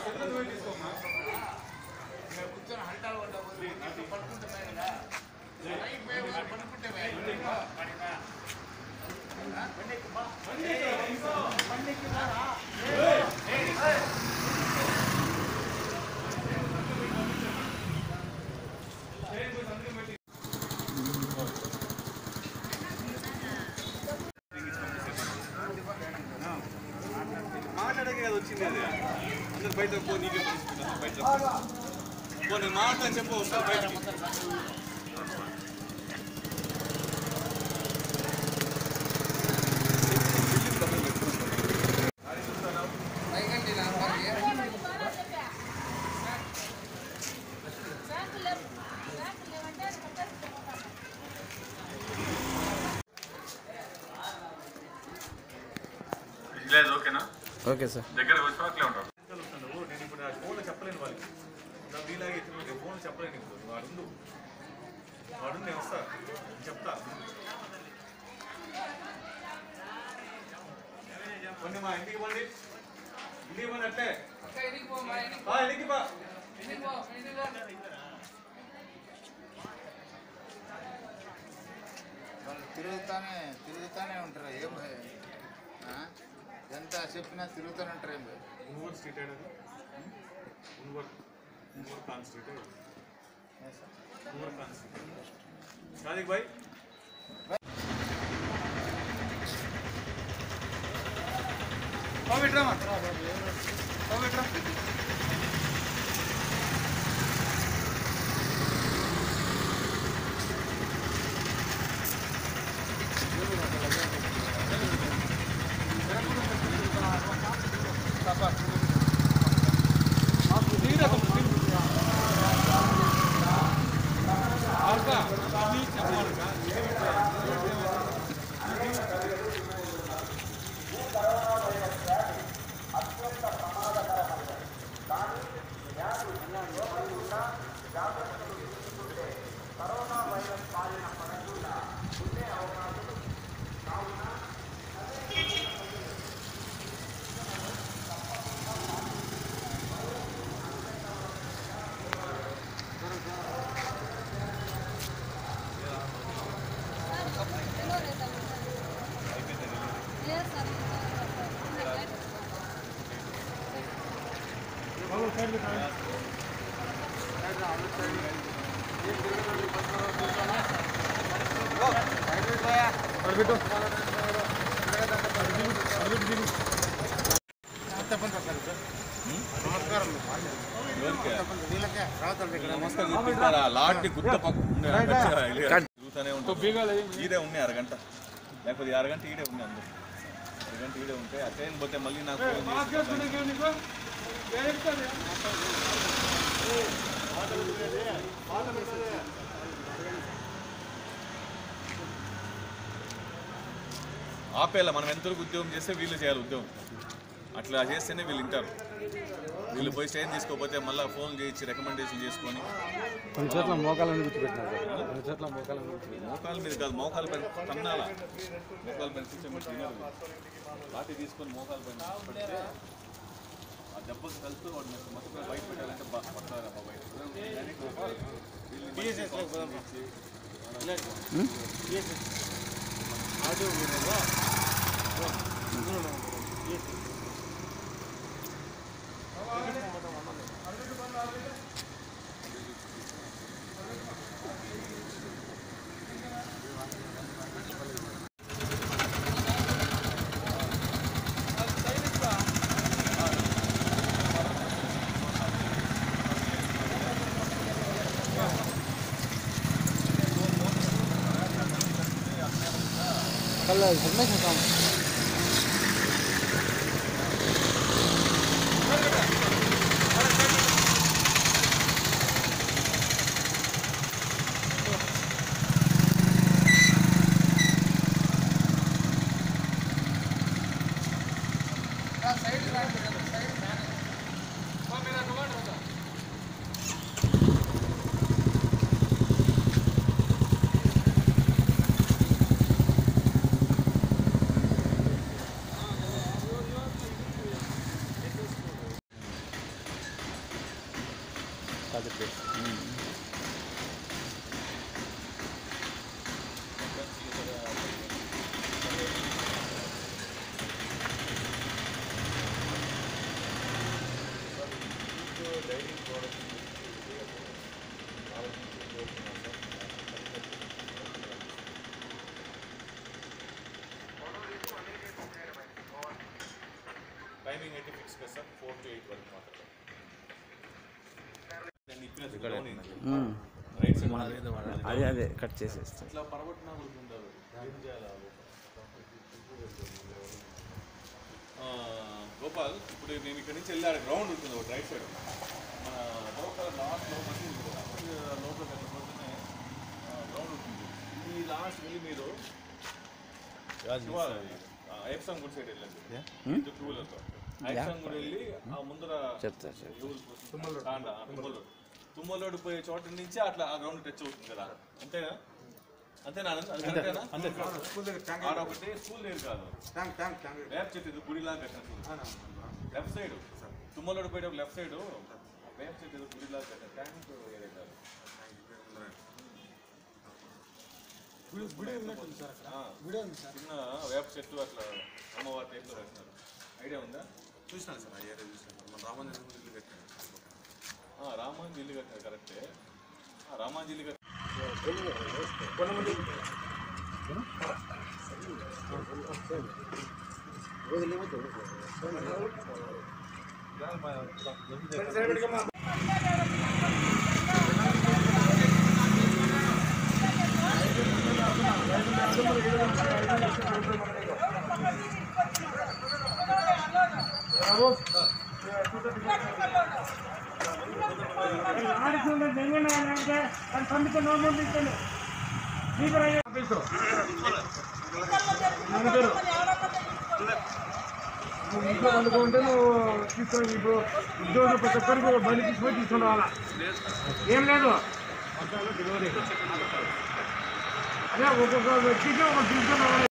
కూర్చొని హల్టాలు పడ్డా పడుకుంటే కదా పడుకుంటే మాట్లాడక కదా వచ్చింది అది అందరు బయట పో నీకే పంచుకుంటాను బయట పో నేను మాట్లాడని చెప్పు వస్తాను బయటకి పైకండి నా అమ్మాయికి విలేజ్ ఓకేనా ఓకే సార్ దగ్గరకు వచ్చి అట్లే ఉంటారు వస్తాను నేను ఇప్పుడు నా ఫోన్లో చెప్పలేను వాళ్ళకి నా మీలాగే నేను ఫోన్లో చెప్పలేను ఇప్పుడు నువ్వు అడుండు వాడు నేను వస్తా నేను చెప్తా కొన్ని మా ఇంటికి పండి ఇంటికి పండి అట్లే అక్క ఇంటికి పో మా ఇంటికి బా ఇంటికి బా ఇంటికి పో ఇంటికి పో వాళ్ళు తిరుగుతానే తిరుగుతానే ఉంటారు ఏం భయ ఆ? ఎంత చెప్పినా తిరుగుతూనే ఉంటారు ఏం భయ ఉన్వర్ స్ట్రీట్ ఏడా ఉన్వర్ ఉన్వర్ ఖాన్ స్ట్రీట్ ఉన్వర్ ఖాన్ స్ట్రీట్ సాదిక్ భాయ్ పోవిట్రా పోవిట్రా నమస్కారం వీళ్ళకే రావతారు ఇక్కడ నమస్కారం చెప్పిస్తారా లాడ్ని గుత్త తిరుగుతూనే ఉంటాం ఈడే ఉన్నాయి అరగంట లేకపోతే ఈ అరగంట ఈడే ఉన్నాయి అందరు అరగంట ఈడే ఉంటే అటైన్ పోతే మళ్ళీ నాకు ఫోన్ చేసి ఆపేలా మనం ఎంతవరకు ఉద్యోగం చేస్తే వీళ్ళు చేయాలి ఉద్యోగం అట్లా చేస్తేనే వీళ్ళు వింటారు వీళ్ళు పోయి స్టేషన్ తీసుకోకపోతే మళ్ళీ ఫోన్ చేయించి రికమెండేషన్ చేసుకొని కొన్ని చోట్ల మోకాలని గుర్తుపెట్టినారు సార్ కొన్ని చోట్ల మోకాలని గుర్తుపెట్టినారు మోకాల మీద కాదు మోకాల పైన తన్నాల మోకాల పైన కూర్చోబెట్టి తినరు లాఠీ తీసుకొని మోకాల పైన పెడితే ఆ దెబ్బకి కలిసి వాడు మొత్తం మొత్తం బయట పెట్టాలంటే బాగా పడతారా బయట कल इन्फॉर्मेशन काम సైడ్ రాండి సైడ్ మీరు అటు వాడు వద్దా कल టైమింగ్ అయితే ఫిక్స్ కదా సార్ ఫోర్ టు ఎయిట్ వరకు మాత్రమే నేను ఇప్పిన రైట్ సైడ్ అదే అదే కట్ చేసేస్తాం ఇట్లా పరగొట్టినా ఉండాలి ఏం చేయాలి ఆ, గోపాల్ ఇప్పుడు నేను ఇక్కడ నుంచి వెళ్ళాడు గ్రౌండ్ ఉంటుంది ఒకటి రైట్ సైడ్ మన లోపల లాస్ట్ లోపల లోపల వెళ్ళిపోతేనే గ్రౌండ్ ఉంటుంది ఈ లాస్ట్ వెళ్ళి మీరు ఐఎఫ్సాంగ్ గుడి సైడ్ వెళ్ళండి టూ వీలర్తో ఐఎఫ్సాంగ్ గుడి వెళ్ళి ఆ ముందర చెప్తా చెప్తా తాండా, ఆ తుమ్మలోడు తుమ్మలోడు పోయే చోట నుంచి అట్లా ఆ గ్రౌండ్ టచ్ అవుతుంది కదా అంతేనా అంతేనా ఆనంద్? అది కరెక్టేనా? ఆడ ఒకటి స్కూల్ లేదు కాదు వేప చెట్టు ఇది గుడిలా కట్టిన లెఫ్ట్ సైడ్ తుమ్మలోడు పోయే లెఫ్ట్ సైడ్ వేప చెట్టు ఇది గుడిలా కట్టిన ట్యాంక్ వేరే కాదు ఆ, చిన్న వేప చెట్టు అట్లా అమ్మవారి టైప్లో కట్టినారు ఐడియా ఉందా చూసినాను సార్ ఆ ఏరియా చూసినాను మన రామాంజన్ గుడి ఇల్లు కట్టాను ఆ, రామాంజీ ఇల్లు కట్టారు కరెక్టే ఆ, రామాంజీ ఇల్లు కట్టారు ఇంట్లో వండుకుంటే నువ్వు తీసుకొని ఇప్పుడు ఉద్యోగం ప్రతి ఒక్కరికి బలి తీసుకొని తీసుకుని రావాలా ఏం లేదు అదే ఒక్కొక్క వ్యక్తికి ఒక తీసుకుని రావాలి